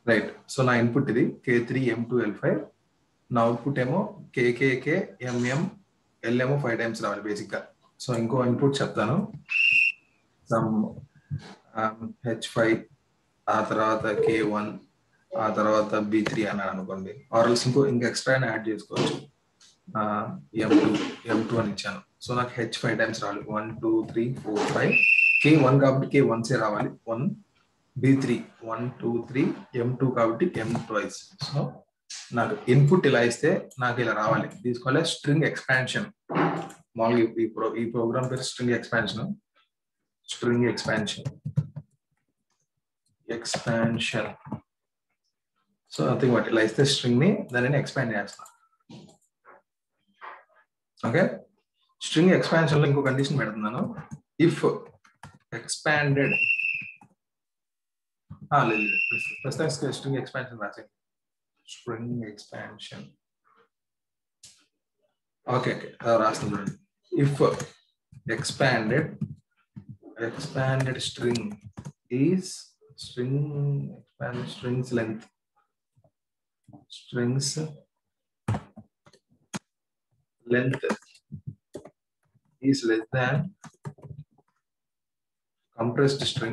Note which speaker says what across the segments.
Speaker 1: Right so నా input ఇది K three M two L five నా అవుట్పుట్ ఏమో కేకేకే ఎంఎం ఎల్ ఏమో ఫైవ్ టైమ్స్ రావాలి బేసిక్ గా సో ఇంకో ఇన్పుట్ చెప్తాను సమ్ హెచ్ ఫైవ్ ఆ తర్వాత కే వన్ ఆ తర్వాత బి త్రీ అన్నాడు అనుకోండి ఆర్ఎల్స్ ఇంకో ఇంకా ఎక్స్ట్రా యాడ్ చేసుకోవచ్చు ఎం టూ ఎం టూ అని ఇచ్చాను సో నాకు హెచ్ ఫైవ్ టైమ్స్ రావాలి one two three four five K one కాబట్టి కే వన్సే రావాలి one B three one two three M two కాబట్టి ఎం ట్వైస్ సో నాకు ఇన్పుట్ ఇలా ఇస్తే నాకు ఇలా రావాలి తీసుకోవాలి స్ట్రింగ్ ఎక్స్పాన్షన్ మామూలుగా ఈ ప్రో ఈ ప్రోగ్రామ్ పేరు string expansion string expansion expansion so nothing but ఇలా ఇస్తే స్ట్రింగ్ ని దానిని ఎక్స్పాండ్ చేస్తాను ఓకే స్ట్రింగ్ ఎక్స్పాన్షన్ లో ఇంకో కండిషన్ పెడుతున్నాను ఇఫ్ ఎక్స్పాండెడ్ లేదు ప్రస్తుతానికి స్ట్రింగ్ ఎక్స్పాన్షన్ రాసేయండి స్ట్రింగ్ ఎక్స్పాన్షన్ ఓకే ఓకే రాస్తుంది చూడండి if expanded expanded string is string expanded strings length strings length is less than compressed string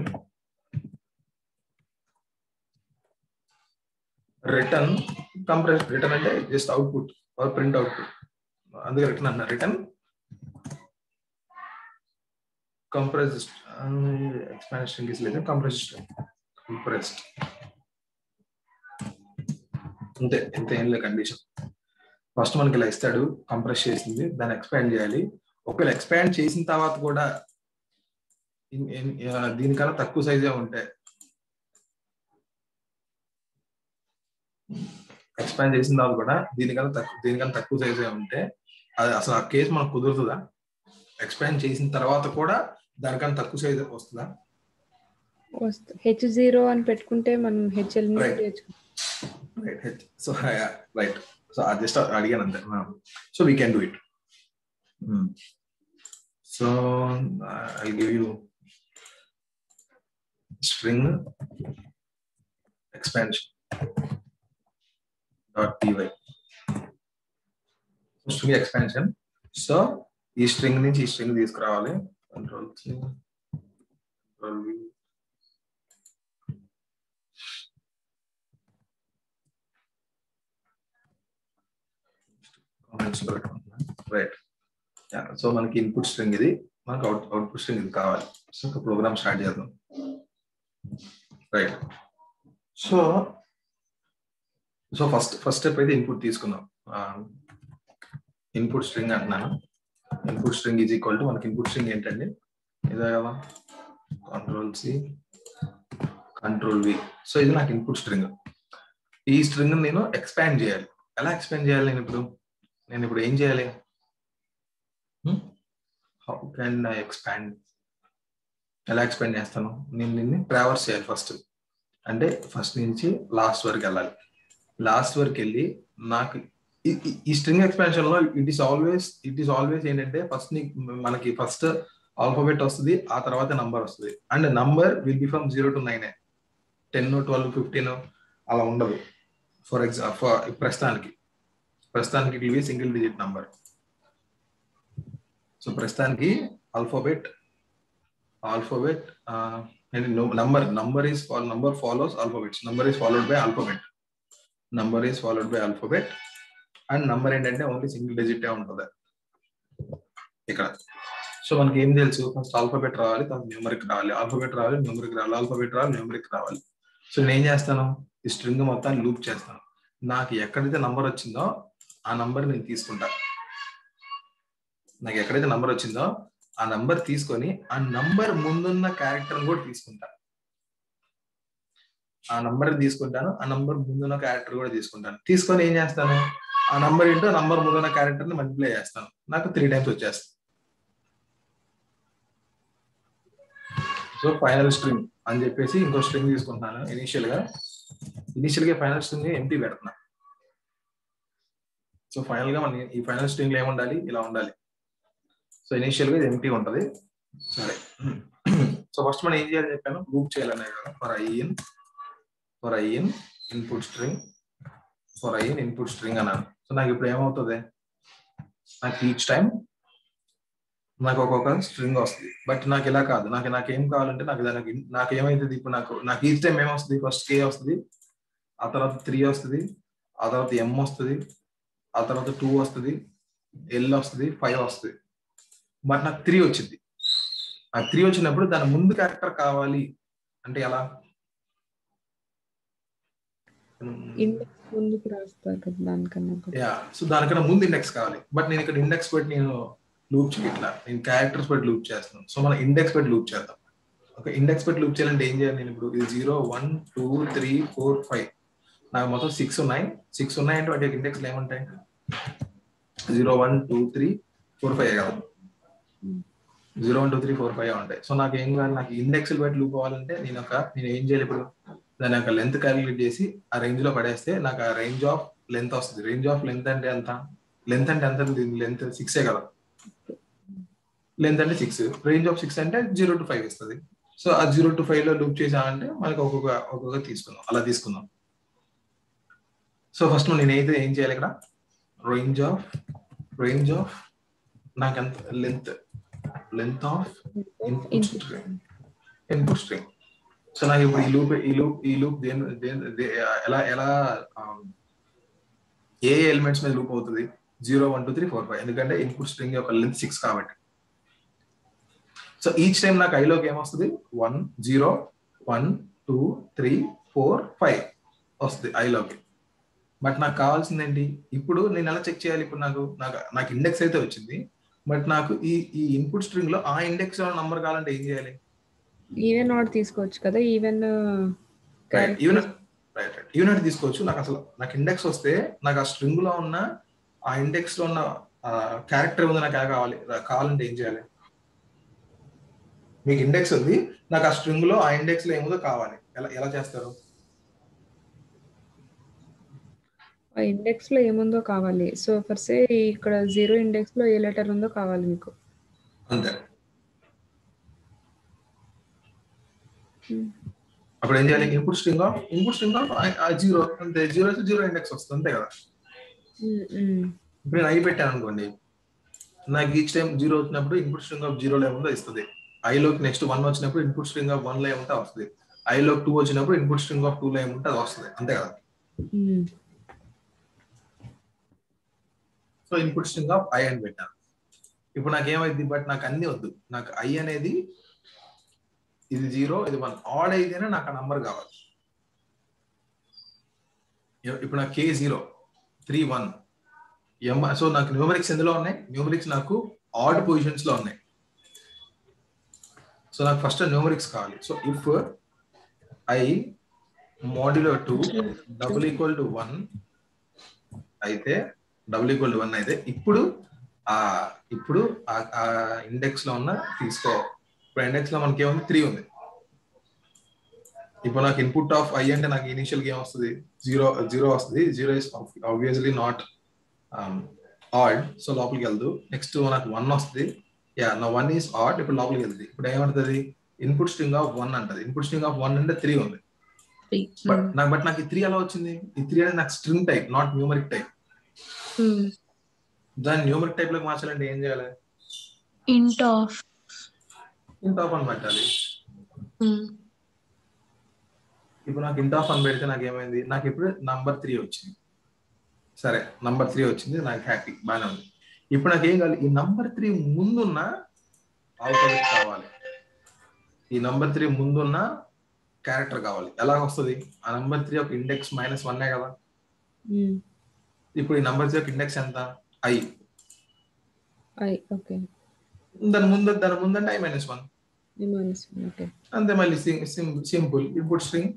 Speaker 1: return compressed return అంటే just output or print output అందుకే return అన్న return compressed uh, expanded string is less than compressed string compressed అంతే ఎంత ఏం లేదు condition first మనకి ఇలా ఇస్తాడు కంప్రెస్ చేసింది దాన్ని ఎక్స్పాండ్ చేయాలి ఒకవేళ ఎక్స్పాండ్ చేసిన తర్వాత కూడా దీనికన్నా తక్కువ సైజే ఉంటే ఎక్స్పాండ్ చేసిన తర్వాత కూడా దీనికన్నా తక్కువ దీనికన్నా తక్కువ సైజే ఉంటే అది అసలు ఆ కేసు మనకు కుదురుతుందా ఎక్స్పాండ్ చేసిన తర్వాత కూడా దానికన్నా తక్కువ సైజ్ వస్తుందా
Speaker 2: హెచ్ జీరో అని పెట్టుకుంటే మనం HL
Speaker 1: Right. Right H so right so అది జస్ట్ అడిగాను అంతే so we can do it so I give you string expansion dot PY string expansion so ఈ స్ట్రింగ్ నుంచి ఈ స్ట్రింగ్ తీసుకురావాలి control control V right so మనకి input string ఇది మనకు అవుట్ అవుట్పుట్ స్ట్రింగ్ ఇది కావాలి సో ప్రోగ్రామ్ స్టార్ట్ చేద్దాం right so so first first step అయితే ఇన్పుట్ తీసుకుందాం ఇన్పుట్ స్ట్రింగ్ అంటున్నాను input string is equal to మనకి ఇన్పుట్ స్ట్రింగ్ ఏంటండి ఇదే కదా control C control V so ఇది నాకు ఇన్పుట్ స్ట్రింగ్ ఈ స్ట్రింగ్ నేను ఎక్స్పాండ్ చేయాలి ఎలా ఎక్స్పాండ్ చేయాలి నేను ఇప్పుడు నేను ఇప్పుడు ఏం చేయాలి హౌ కెన్ ఐ ఎక్స్పాండ్ ఎలా ఎక్స్పాండ్ చేస్తాను నేను దీన్ని ట్రావర్స్ చేయాలి ఫస్ట్ అంటే ఫస్ట్ నుంచి లాస్ట్ వరకు వెళ్ళాలి లాస్ట్ వరకు వెళ్ళి నాకు ఈ- ఈ- ఈ స్ట్రింగ్ ఎక్స్పాన్షన్ లో it is always it is always ఏంటంటే ఫస్ట్ మనకి ఫస్ట్ ఆల్ఫాబెట్ వస్తుంది ఆ తర్వాత నంబర్ వస్తుంది and number will be from zero to nine ten twelve fifteen అలా ఉండదు ఫర్ ఎగ్జాంపుల్ ప్రస్తుతానికి ప్రస్తుతానికి it will be single digit number so ప్రస్తుతానికి alphabet alphabet number number is number follows alphabets number is followed by alphabet number is followed by alphabet and number ఏంటంటే only single digit ఉంటుంది ఇక్కడ so మనకి ఏం తెలుసు first alphabet రావాలి తర్వాత numeric రావాలి ఆల్ఫాబెట్ రావాలి న్యూమరిక్ రావాలి ఆల్ఫాబెట్ రావాలి న్యూమరిక్ రావాలి సో నేను ఏం చేస్తాను ఈ స్ట్రింగ్ మొత్తాన్ని లూప్ చేస్తాను నాకు ఎక్కడైతే నంబర్ వచ్చిందో ఆ నంబర్ నేను తీసుకుంటా నాకు ఎక్కడైతే నంబర్ వచ్చిందో ఆ నంబర్ తీసుకొని ఆ నంబర్ ముందున్న క్యారెక్టర్ కూడా తీసుకుంటా ఆ నంబర్ తీసుకుంటాను ఆ నంబర్ ముందున్న క్యారెక్టర్ కూడా తీసుకుంటాను తీసుకొని ఏం చేస్తాను ఆ నంబర్ ఏంటో నంబర్ ముందున్న క్యారెక్టర్ ని మల్టిప్లై చేస్తాను నాకు త్రీ టైమ్స్ వచ్చేస్తుంది సో ఫైనల్ స్ట్రింగ్ అని చెప్పేసి ఇంకో స్ట్రింగ్ తీసుకుంటున్నాను ఇనిషియల్ గా ఇనిషియల్ గా ఫైనల్ స్ట్రింగ్ ఎంటీ పెడుతున్నా సో ఫైనల్ గా మన ఈ ఫైనల్ స్ట్రింగ్ లో ఏముండాలి ఇలా ఉండాలి సో ఇనిషియల్ గా ఎంటీ ఉంటది సరే సో ఫస్ట్ మనం ఏం చేయాలని చెప్పాను లూప్ చేయాలనే కదా for i in for i in input string for I input string అన్నాను సో నాకు ఇప్పుడు ఏమవుతుంది నాకు ఈచ్ టైం నాకు ఒక్కొక్క స్ట్రింగ్ వస్తుంది బట్ నాకు ఇలా కాదు నాకు నాకు ఏం కావాలంటే నాకు దానికి నాకు ఏమైతుంది ఇప్పుడు నాకు నాకు ఈచ్ టైం ఏమొస్తుంది ఫస్ట్ కే వస్తుంది ఆ తర్వాత త్రీ వస్తుంది ఆ తర్వాత ఎం వస్తుంది ఆ తర్వాత టూ వస్తుంది ఎల్ వస్తుంది ఫైవ్ వస్తుంది బట్ నాకు త్రీ వచ్చింది నాకు త్రీ వచ్చినప్పుడు దాని ముందు క్యారెక్టర్ కావాలి అంటే ఎలా
Speaker 2: ఇండెక్స్ ముందుకు రాస్తారు కదా దానికన్నా కూడా.
Speaker 1: యా సో దానికన్నా ముందు ఇండెక్స్ కావాలి బట్ నేను ఇక్కడ ఇండెక్స్ పెట్టి నేను లూప్ చేయట్లా నేను క్యారెక్టర్స్ పెట్టి లూప్ చేస్తున్నాను సో మనం ఇండెక్స్ పెట్టి లూప్ చేద్దాం ఒక ఇండెక్స్ పెట్టి లూప్ చేయాలంటే ఏం చేయాలి నేను ఇప్పుడు ఇది zero one two three four five నాకు మొత్తం సిక్స్ ఉన్నాయి సిక్స్ ఉన్నాయంటే వాటి ఇండెక్స్ ఏముంటాయి zero one two three four five కదా zero one two three four five ఉంటాయి సో నాకు ఏం కావాలి నాకు ఇండెక్స్ పెట్టి లూప్ అవ్వాలంటే నేను ఒక నేను ఏం చేయాలి ఇప్పుడు దాని యొక్క లెంత్ క్యాలిక్యులేట్ చేసి ఆ రేంజ్ లో పడేస్తే నాకు ఆ రేంజ్ ఆఫ్ లెంత్ వస్తుంది రేంజ్ ఆఫ్ లెంత్ అంటే ఎంత లెంత్ అంటే ఎంత లెంత్ సిక్సే కదా లెంత్ అంటే సిక్స్ రేంజ్ ఆఫ్ సిక్స్ అంటే జీరో టు ఫైవ్ ఇస్తుంది సో ఆ జీరో టు ఫైవ్ లో లూప్ చేసామంటే మనకి ఒక్కొక్క ఒక్కొక్క తీసుకుందాం అలా తీసుకుందాం సో ఫస్ట్ నేనైతే ఏం చేయాలి ఇక్కడ రేంజ్ ఆఫ్ రేంజ్ ఆఫ్ నాకు ఎంత length length of input
Speaker 2: Input.
Speaker 1: String input string so నాకు ఇప్పుడు ఈ లూప్ ఈ లూప్ ఈ లూప్ దేని దేని- దే- ఎలా ఎలా um, ఏ ఎలిమెంట్స్ మీద లూప్ అవుతుంది zero one two three four five ఎందుకంటే ఇన్పుట్ స్ట్రింగ్ యొక్క లెంత్ సిక్స్ కాబట్టి సో ఈచ్ టైం నాకు ఐలోకి ఏమొస్తుంది one zero one two three four five వస్తుంది ఐలోకి బట్ నాకు కావాల్సింది ఏంటి ఇప్పుడు నేను ఎలా చెక్ చేయాలి ఇప్పుడు నాకు నాకు నాకు ఇండెక్స్ అయితే వచ్చింది బట్ నాకు ఈ ఈ ఇన్పుట్ స్ట్రింగ్ లో ఆ ఇండెక్స్ లో నంబర్ కావాలంటే ఏం చేయాలి
Speaker 2: ఈవెన్ నాట్ తీసుకోవచ్చు కదా even
Speaker 1: even right right even తీసుకోవచ్చు నాకు అసలు నాకు ఇండెక్స్ వస్తే నాకు ఆ స్ట్రింగ్ లో ఉన్న ఆ ఇండెక్స్ లో ఉన్న క్యారెక్టర్ ఉంది నాకు ఎలా కావాలి కావాలంటే ఏం చేయాలి మీకు ఇండెక్స్ ఉంది నాకు ఆ స్ట్రింగ్ లో ఆ ఇండెక్స్ లో ఏముందో కావాలి ఎలా ఎలా చేస్తారు
Speaker 2: ఆ ఇండెక్స్ లో ఏముందో కావాలి సో ఫర్ సే ఇక్కడ జీరో ఇండెక్స్ లో ఏ లెటర్ ఉందో కావాలి మీకు
Speaker 1: అంతే
Speaker 2: Hmm.
Speaker 1: అప్పుడు ఏం చేయాలి input string of input string of zero అంతే జీరో జీరో ఇండెక్స్ వస్తుంది అంతే కదా
Speaker 2: Mm, mm.
Speaker 1: ఇప్పుడు నేను ఐ పెట్టాను అనుకోండి నాకు ఈచ్ టైం జీరో వచ్చినప్పుడు ఇన్పుట్ స్ట్రింగ్ ఆఫ్ జీరో ఏముందో ఇస్తుంది ఐలోకి నెక్స్ట్ వన్ వచ్చినప్పుడు ఇన్పుట్ స్ట్రింగ్ ఆఫ్ వన్ లో ఏముంటే వస్తుంది ఐలోకి టూ వచ్చినప్పుడు ఇన్పుట్ స్ట్రింగ్ ఆఫ్ టూ లో ఏముంటే అది వస్తుంది అంతే కదా
Speaker 2: Mm.
Speaker 1: So input string of I అని పెట్టాను ఇప్పుడు నాకు ఏమైంది బట్ నాకు అన్ని వద్దు నాకు ఐ అనేది ఇది జీరో ఇది వన్ ఆడ్ అయితేనే నాకు ఆ నంబర్ కావాలి ఇ- ఇప్పుడు నాకు K zero three one M so నాకు న్యూమరిక్స్ ఎందులో ఉన్నాయి న్యూమరిక్స్ నాకు ఆడ్ పొజిషన్స్ లో ఉన్నాయి సో నాకు ఫస్ట్ న్యూమరిక్స్ కావాలి so if I modulo two double equal to one అయితే డబుల్ ఈక్వల్ టు వన్ అయితే ఇప్పుడు ఆ ఇప్పుడు ఆ ఇండెక్స్ లో ఉన్న తీసుకో ఇప్పుడు ఇండెక్స్ లో మనకి ఏముంది త్రీ ఉంది ఇప్పుడు నాకు ఇన్పుట్ ఆఫ్ ఐ అంటే నాకు ఇనిషియల్ గా ఏం వస్తుంది జీరో జీరో వస్తుంది zero is obviously not odd so లోపలికి వెళ్దు నెక్స్ట్ నాకు వన్ వస్తుంది యా నా వన్ ఈస్ ఆడ్ ఇప్పుడు లోపలికి వెళ్తుంది ఇప్పుడు ఏమంటది ఇన్పుట్ స్ట్రింగ్ ఆఫ్ వన్ అంటది ఇన్పుట్ స్ట్రింగ్ ఆఫ్ వన్ అంటే త్రీ ఉంది బట్ నాకు బట్ నాకు ఈ త్రీ ఎలా వచ్చింది ఈ త్రీ అనేది నాకు string type not numeric type దాన్ని న్యూమరిక్ టైప్ లోకి మార్చాలంటే ఏం చేయాలి
Speaker 3: int of
Speaker 1: ఇంట్ ఆఫ్ అని పెట్టాలి ఇప్పుడు నాకు ఇంట్ ఆఫ్ అని పెడితే నాకు ఏమైంది నాకు ఇప్పుడు నంబర్ త్రీ వచ్చింది సరే నంబర్ త్రీ వచ్చింది నాకు హ్యాపీ బాగానే ఉంది ఇప్పుడు నాకు ఏం కావాలి ఈ నంబర్ త్రీ ముందున్న ఆల్ఫాబెట్ కావాలి ఈ నంబర్ త్రీ ముందున్న క్యారెక్టర్ కావాలి ఎలా వస్తుంది ఆ నంబర్ త్రీ ఒక ఇండెక్స్ మైనస్ వన్నే కదా
Speaker 2: Mm.
Speaker 1: ఇప్పుడు ఈ నంబర్ త్రీ ఒక ఇండెక్స్ ఎంత ఐ
Speaker 2: ఐ ఓకే
Speaker 1: దాని ముందు దాని ముందంటే I minus one
Speaker 2: minus okay
Speaker 1: అంతే మళ్ళీ simple input string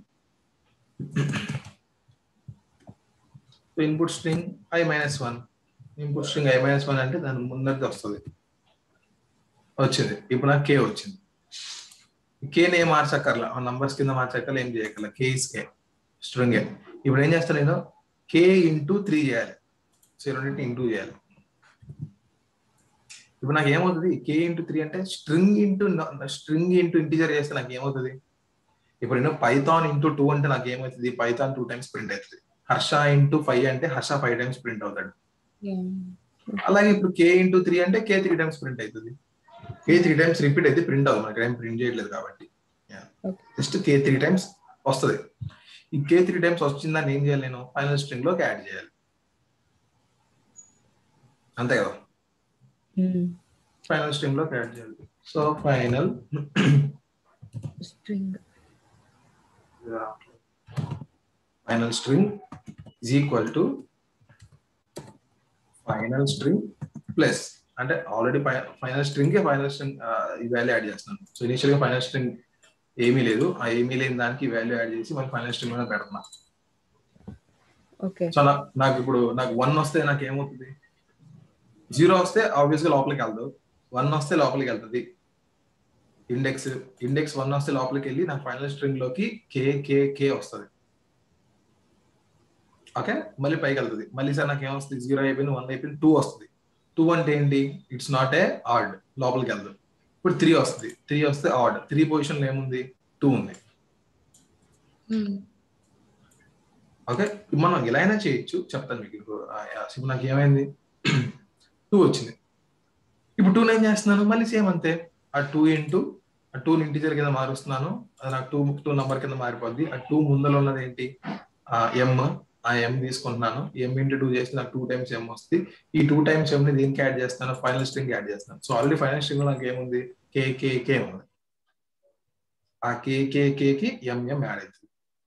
Speaker 1: input string I minus one input string I minus one అంటే దాని ముందరిది వస్తుంది వచ్చింది ఇప్పుడు నాకు కే వచ్చింది కేని ఏం మార్చక్కర్లా ఆ నంబర్స్ కింద మార్చక్కర్లా ఏం చేయక్కర్లా కే ఇస్ కే స్ట్రింగ్ ఇప్పుడు ఏం చేస్తాను నేను కే ఇంటూ త్రీ చేయాలి సో ఈ రెండింటిని ఇంటూ చేయాలి ఇప్పుడు నాకు ఏమవుతుంది కే ఇంటూ త్రీ అంటే string into string into integer చేస్తే నాకు ఏమవుతుంది ఇప్పుడు నేను పైథాన్ ఇంటూ టూ అంటే నాకు ఏమవుతుంది పైథాన్ టూ టైమ్స్ ప్రింట్ అవుతుంది హర్ష ఇంటూ ఫైవ్ అంటే హర్ష ఫైవ్ టైమ్స్ ప్రింట్ అవుతాడు అలాగే ఇప్పుడు కే ఇంటూ త్రీ అంటే కే త్రీ టైమ్స్ ప్రింట్ అవుతుంది కే త్రీ టైమ్స్ రిపీట్ అయితే ప్రింట్ అవ్వదు మనకి ఏం ప్రింట్ చేయట్లేదు కాబట్టి
Speaker 2: Okay.
Speaker 1: Just K three times వస్తుంది ఈ కే త్రీ టైమ్స్ వచ్చిందని ఏం చేయాలి నేను ఫైనల్ స్ట్రింగ్ లోకి యాడ్ చేయాలి అంతే కదా ఫైనల్ స్ట్రింగ్ లోకి యాడ్ చేయాలి so final
Speaker 2: string
Speaker 1: final string is equal to final string plus అంటే already final string final string ఈ వాల్యూ యాడ్ చేస్తున్నాను సో ఇనిషియల్ గా ఫైనల్ స్ట్రింగ్ ఏమీ లేదు ఆ ఏమీ లేని దానికి వాల్యూ యాడ్ చేసి మళ్ళీ ఫైనల్ స్ట్రింగ్ మీద పెడుతున్నా
Speaker 2: ఓకే
Speaker 1: సో నా- నాకు ఇప్పుడు నాకు వన్ వస్తే నాకు ఏమవుతుంది జీరో వస్తే ఆబ్వియస్ గా లోపలికి వెళ్దు వన్ వస్తే లోపలికి వెళ్తుంది ఇండెక్స్ ఇండెక్స్ వన్ వస్తే లోపలికి వెళ్ళి నాకు ఫైనల్ స్ట్రింగ్ లోకి కే కే కే వస్తుంది ఓకే మళ్ళీ పైకి వెళ్తుంది మళ్ళీ సార్ నాకు ఏమొస్తుంది జీరో అయిపోయింది వన్ అయిపోయింది టూ వస్తుంది టూ అంటే ఏంటి ఇట్స్ నాట్ ఏ ఆర్డ్ లోపలికి వెళ్దు ఇప్పుడు త్రీ వస్తుంది త్రీ వస్తే ఆర్డ్ త్రీ పొజిషన్ ఏముంది టూ ఉంది ఓకే మనం ఎలా అయినా చేయొచ్చు చెప్తాను మీకు ఇప్పుడు ఆ, ఆ, ఇప్పుడు నాకు ఏమైంది టూ వచ్చింది ఇప్పుడు టూ ఏం చేస్తున్నాను మళ్ళీ సేమ్ అంతే ఆ టూ ఇంటూ ఆ టూ ఇంటిజర్ కింద మారుస్తున్నాను అది నాకు టూ టూ నంబర్ కింద మారిపోద్ది ఆ టూ ముందర ఉన్నది ఏంటి ఆ ఎం ఆ ఎం తీసుకుంటున్నాను ఎం ఇంటూ టూ చేసి నాకు టూ టైమ్స్ ఎం వస్తుంది ఈ టూ టైమ్స్ ఎం ని దీనికి యాడ్ చేస్తాను ఫైనల్ స్ట్రింగ్ యాడ్ చేస్తాను సో ఆల్రెడీ ఫైనల్ స్ట్రింగ్ నాకు ఏముంది కే కే కే ఉంది ఆ కే కే కే కి ఎంఎం యాడ్ అవుతుంది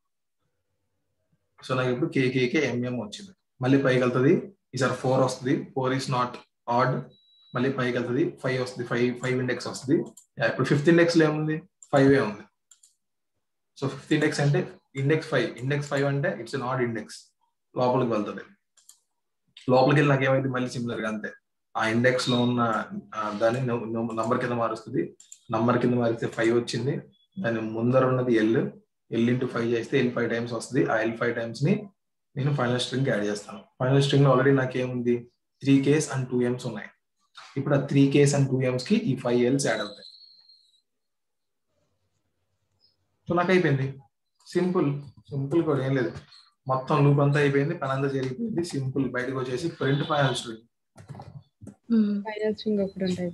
Speaker 1: సో నాకు ఇప్పుడు కేకేకే ఎంఎం వచ్చింది మళ్ళీ పైకి వెళ్తుంది ఈసారి ఫోర్ వస్తుంది ఫోర్ ఈస్ నాట్ ఆడ్ మళ్ళీ పైకి వెళ్తుంది ఫైవ్ వస్తుంది ఫైవ్ ఫైవ్ ఇండెక్స్ వస్తుంది యా, ఇప్పుడు ఫిఫ్త్ ఇండెక్స్ లో ఏముంది ఫైవ్ ఏ ఉంది సో ఫిఫ్త్ ఇండెక్స్ అంటే ఇండెక్స్ ఫైవ్ ఇండెక్స్ ఫైవ్ అంటే ఇట్స్ నాట్ ఇండెక్స్ లోపలికి వెళ్తుంది లోపలికి వెళ్ళి నాకు ఏమైంది మళ్ళీ సిమిలర్ గా అంతే ఆ ఇండెక్స్ లో ఉన్న ఆ, దాన్ని నంబర్ కింద మారుస్తుంది నంబర్ కింద మారిస్తే ఫైవ్ వచ్చింది దాని ముందర ఉన్నది ఎల్ ఎల్ ఇంటూ ఫైవ్ చేస్తే ఎల్ ఫైవ్ టైమ్స్ వస్తుంది ఆ ఎల్ ఫైవ్ టైమ్స్ ని నేను ఫైనల్ స్ట్రింగ్ యాడ్ చేస్తాను ఫైనల్ స్ట్రింగ్ లో ఆల్రెడీ నాకు ఏముంది three K's and two M's ఉన్నాయి ఇప్పుడు ఆ three K's and two M's కి ఈ ఫైవ్ ఎల్స్ యాడ్ అవుతాయి సో నాకు అయిపోయింది సింపుల్ సింపుల్ కూడా ఏం లేదు మొత్తం లూప్ అంతా అయిపోయింది పని అంతా జరిగిపోయింది సింపుల్ బయటకు వచ్చేసి print final string
Speaker 2: final string ఒకటి ఉంటాయి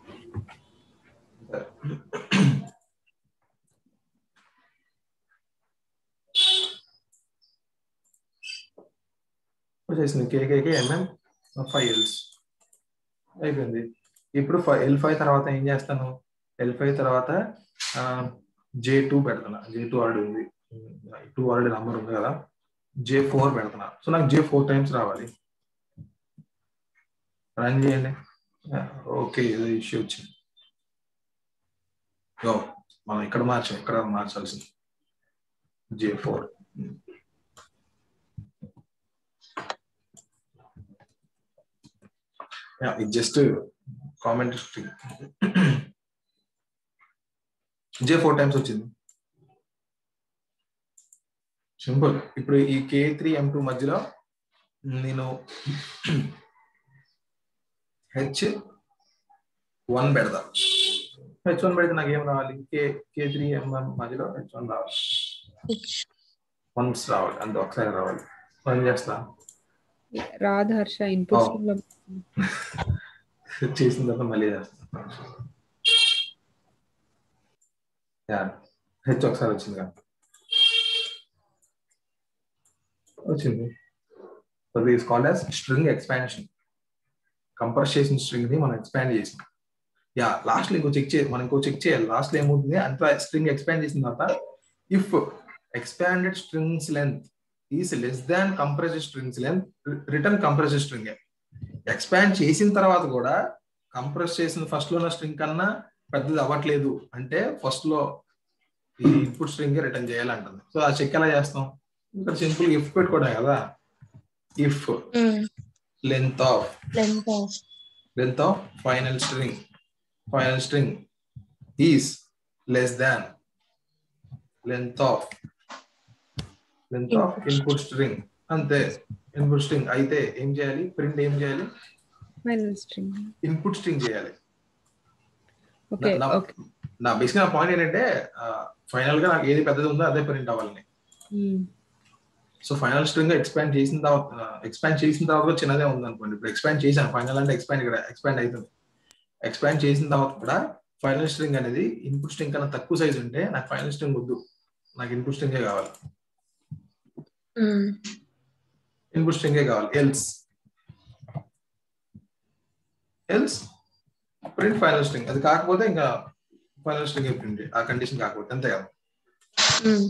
Speaker 1: వచ్చేసింది కేకేకే ఎంఎం ఫైవ్ ఎల్స్ అయిపోయింది ఇప్పుడు ఎల్ ఫైవ్ తర్వాత ఏం చేస్తాను ఎల్ ఫైవ్ తర్వాత జే టూ పెడుతున్నా జే టూ ఆల్రెడీ ఉంది టూ ఆల్రెడీ నంబర్ ఉంది కదా జే ఫోర్ పెడుతున్నా సో నాకు జే ఫోర్ టైమ్స్ రావాలి రన్ చేయండి ఓకే ఏదో ఇష్యూ వచ్చింది ఓ మనం ఇక్కడ మార్చాం ఇక్కడ మార్చాల్సింది జే ఫోర్ ఇది just comment J four times వచ్చింది సింపుల్ ఇప్పుడు ఈ కే త్రీ ఎం టూ మధ్యలో నేను హెచ్ వన్ పెడతా హెచ్ వన్ పెడితే నాకు ఏం రావాలి కే కే త్రీ ఎంఎం మధ్యలో హెచ్ వన్ రావాలి వన్స్ రావాలి అంతే ఒకసారి రావాలి ఏం చేస్తా
Speaker 2: రాధ హర్ష ఇన్పుట్స్ లో
Speaker 1: చేసిన తర్వాత మళ్ళీ చేస్తా హెచ్ ఒకసారి వచ్చింది కదా వచ్చింది is called as string expansion compress చేసిన స్ట్రింగ్ ని మనం ఎక్స్పాండ్ చేసాం యా లాస్ట్ లో ఇంకో చెక్ చేయాలి మనం ఇంకో చెక్ చేయాలి లాస్ట్ లో ఏమవుతుంది అంత స్ట్రింగ్ ఎక్స్పాండ్ చేసిన తర్వాత if expanded strings length is less than compressed strings length return compressed string expand చేసిన తర్వాత కూడా కంప్రెస్ చేసిన ఫస్ట్ లో ఉన్న స్ట్రింగ్ కన్నా పెద్దది అవ్వట్లేదు అంటే ఫస్ట్ లో ఈ ఇన్పుట్ స్ట్రింగ్ రిటర్న్ చేయాలంటుంది సో ఆ చెక్ ఎలా చేస్తాం ఇక్కడ సింపుల్ ఇఫ్ పెట్టుకోవడం కదా if length of
Speaker 3: length of
Speaker 1: length of final string final string is less than length of length of input string అంతే ఇన్పుట్ స్ట్రింగ్ అయితే ఏం చేయాలి ప్రింట్ ఏం చేయాలి
Speaker 2: ఫైనల్ స్ట్రింగ్
Speaker 1: ఇన్పుట్ స్ట్రింగ్ చేయాలి
Speaker 2: ఓకే
Speaker 1: నా-
Speaker 2: ఓకే
Speaker 1: నా బేసిక్ నా పాయింట్ ఏంటంటే ఫైనల్ గా నాకు ఏది పెద్దది ఉందో అదే ప్రింట్ అవ్వాలని
Speaker 2: um,
Speaker 1: so final string expand చేసిన తర్వాత ఎక్స్పాండ్ చేసిన తర్వాత కూడా చిన్నదే ఉంది అనుకోండి ఇప్పుడు ఎక్స్పాండ్ చేశాను ఫైనల్ అంటే ఎక్స్పాండ్ ఇక్కడ ఎక్స్పాండ్ అవుతుంది ఎక్స్పాండ్ చేసిన తర్వాత కూడా ఫైనల్ స్ట్రింగ్ అనేది ఇన్పుట్ స్ట్రింగ్ కన్నా తక్కువ సైజ్ ఉంటే నాకు ఫైనల్ స్ట్రింగ్ వద్దు నాకు ఇన్పుట్ స్ట్రింగే కావాలి
Speaker 3: ఉమ్,
Speaker 1: ఇన్పుట్ స్ట్రింగే కావాలి else else print final string అది కాకపోతే ఇంకా ఫైనల్ స్ట్రింగ్ ప్రింట్ ఆ కండిషన్ కాకపోతే అంతే కదా
Speaker 3: ఉమ్,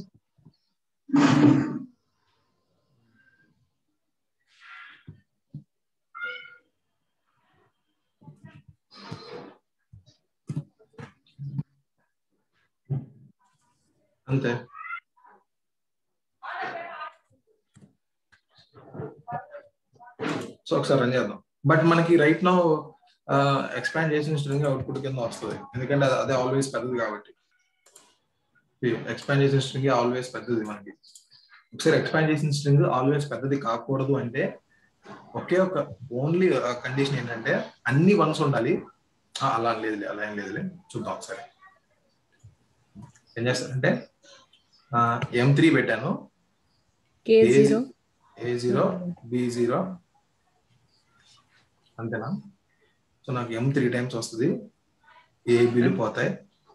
Speaker 1: అంతే సో ఒకసారి రన్ చేద్దాం బట్ మనకి రైట్ నో ఎక్స్పాండ్ చేసిన స్ట్రింగ్ అవుట్పుట్ కింద వస్తుంది ఎందుకంటే అది- అదే ఆల్వేస్ పెద్దది కాబట్టి ఎక్స్పాండ్ చేసిన స్ట్రింగ్ ఆల్వేస్ పెద్దది మనకి ఒకసారి ఎక్స్పాండ్ చేసిన స్ట్రింగ్ ఆల్వేస్ పెద్దది కాకూడదు అంటే ఒకే ఒక ఓన్లీ కండిషన్ ఏంటంటే అన్ని వన్స్ ఉండాలి ఆ, అలా లేదులే అలా ఏం లేదులే చూద్దాం ఒకసారి ఏం చేస్తారంటే ఎం త్రీ పెట్టాను
Speaker 2: K
Speaker 1: A
Speaker 2: zero
Speaker 1: A zero B zero అంతేనా సో నాకు ఎం త్రీ టైమ్స్ వస్తుంది ఏబీలు పోతాయి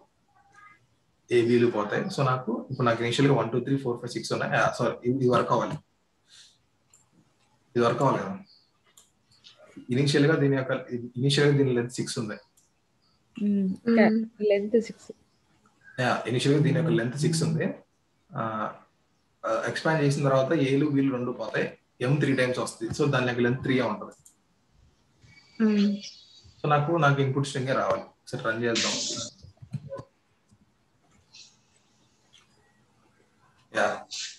Speaker 1: ఏబీలు పోతాయి సో నాకు ఇప్పుడు నాకు ఇనిషియల్ గా one two three four five six ఉన్నాయి సారీ ఇది వర్క్ అవ్వాలి ఇది వర్క్ అవ్వాలి కదా ఇనిషియల్ గా దీని యొక్క ఇనిషియల్ గా దీని లెంత్ సిక్స్ ఉంది
Speaker 3: ఉమ్,
Speaker 2: లెంత్ సిక్స్
Speaker 1: ఇనిషియల్ గా దీని యొక్క లెంత్ సిక్స్ ఉంది ఎక్స్పాండ్ చేసిన తర్వాత ఏలు వీలు రెండు పోతాయి ఎం త్రీ టైమ్స్ వస్తుంది సో దాని యొక్క లెంత్ త్రీ ఉంటుంది
Speaker 3: ఉమ్,
Speaker 1: సో నాకు నాకు ఇన్పుట్ స్ట్రింగ్ రావాలి సరే రన్ చేద్దాం యా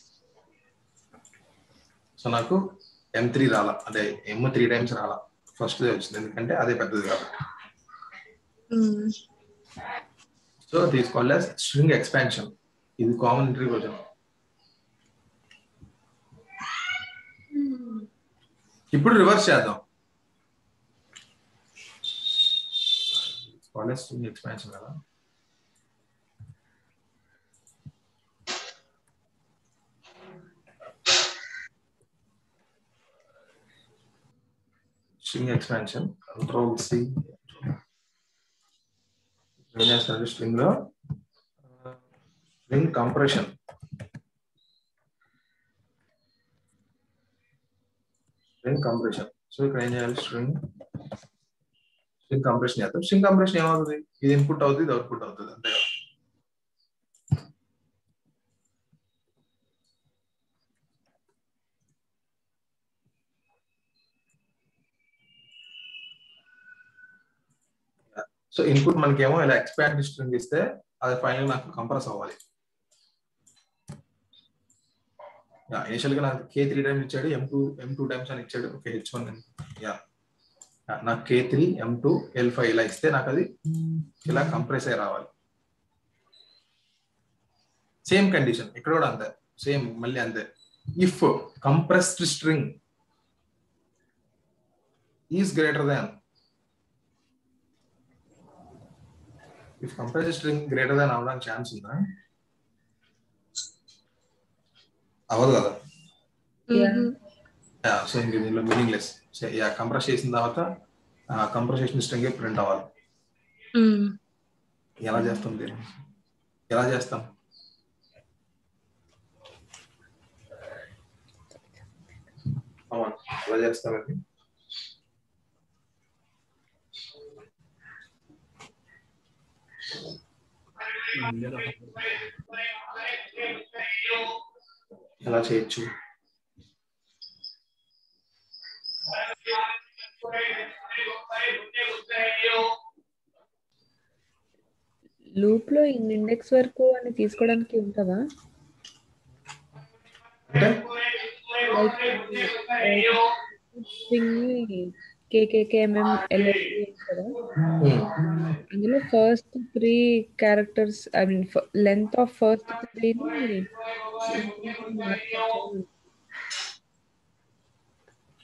Speaker 1: సో నాకు ఎం త్రీ రాలా అంటే ఎం త్రీ టైమ్స్ రాలా ఫస్ట్ వచ్చింది ఎందుకంటే అదే పెద్దది కాబట్టి
Speaker 3: ఉమ్,
Speaker 1: సో తీసుకోవాలి స్ట్రింగ్ ఎక్స్పాన్షన్ ఇది కామన్ ఎంట్రీ క్వశ్చన్ ఇప్పుడు రివర్స్ చేద్దాం కాలేజ్ స్ట్రింగ్ ఎక్స్పాన్షన్ కదా స్ట్రింగ్ ఎక్స్పాన్షన్ కంట్రోల్ సి ఏం చేస్తారు స్ట్రింగ్ లో string compression string compression so ఇక్కడ ఏం చేయాలి స్ట్రింగ్ స్ట్రింగ్ కంప్రెషన్ చేస్తాం స్ట్రింగ్ కంప్రెషన్ ఏమవుతుంది ఇది ఇన్పుట్ అవుతుంది ఇది అవుట్పుట్ అవుతుంది అంతే కదా సో ఇన్పుట్ మనకేమో ఇలా ఎక్స్పాండ్ స్ట్రింగ్ ఇస్తే అది ఫైనల్ నాకు కంప్రెస్ అవ్వాలి ఇనిషియల్ గా నాకు కే త్రీ టైమ్స్ ఇచ్చాడు M two M two times అని ఇచ్చాడు ఓకే హెచ్ వన్ యా నాకు K three M two L five ఇలా ఇస్తే నాకు అది ఇలా కంప్రెస్ అయ్యి రావాలి సేమ్ కండిషన్ ఇక్కడ కూడా అంతే సేమ్ మళ్ళీ అంతే if compressed string is greater than if compressed string greater than అవడానికి ఛాన్స్ ఉందా అవ్వదు కదా
Speaker 3: ఉమ్,
Speaker 1: సో ఇంక దీనిలో మీనింగ్లెస్ యా కంప్రెస్ చేసిన తర్వాత కంప్రెస్ చేసిన స్ట్రింగ్ ప్రింట్ అవ్వాలి
Speaker 3: ఉమ్,
Speaker 1: ఎలా చేస్తాం దీన్ని ఎలా చేస్తాం అవును ఎలా చేస్తామండి ఎలా చేయొచ్చు
Speaker 2: లూప్ లో ఇన్ ఇండెక్స్ వరకు అని తీసుకోవడానికి ఉంటుందా
Speaker 1: అంటే
Speaker 2: స్ట్రింగ్ కేకేకేఎంఎం ఎల్ఎస్డి కదా
Speaker 1: Hmm.
Speaker 2: అందులో first three characters I mean length of first త్రీని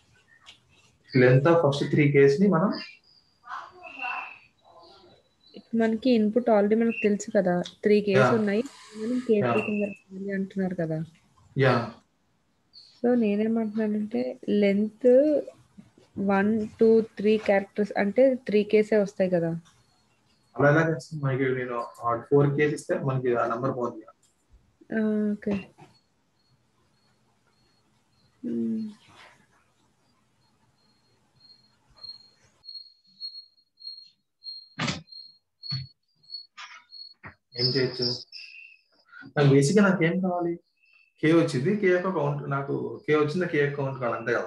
Speaker 1: length of first three K's ని మనం
Speaker 2: మనకి ఇన్పుట్ ఆల్రెడీ మనకు తెలుసు కదా త్రీ కేస్
Speaker 1: Yeah.
Speaker 2: ఉన్నాయి మనం కే
Speaker 1: Yeah.
Speaker 2: త్రీ కింద రాయాలి అంటున్నారు కదా
Speaker 1: యా
Speaker 2: సో నేనేమంటున్నానంటే length one two three characters అంటే త్రీ కేసే వస్తాయి కదా
Speaker 1: అలా ఎలా చేస్తాం మనకి నేను ఫోర్ కేస్ ఇస్తే మనకి ఆ నంబర్ పోతుంది
Speaker 2: ఓకే
Speaker 1: ఏం చేయొచ్చు నాకు బేసిక్ గా నాకు ఏం కావాలి కే వచ్చింది కే యొక్క కౌంట్ నాకు కే వచ్చింది కే యొక్క కౌంట్ కావాలి అంతే కదా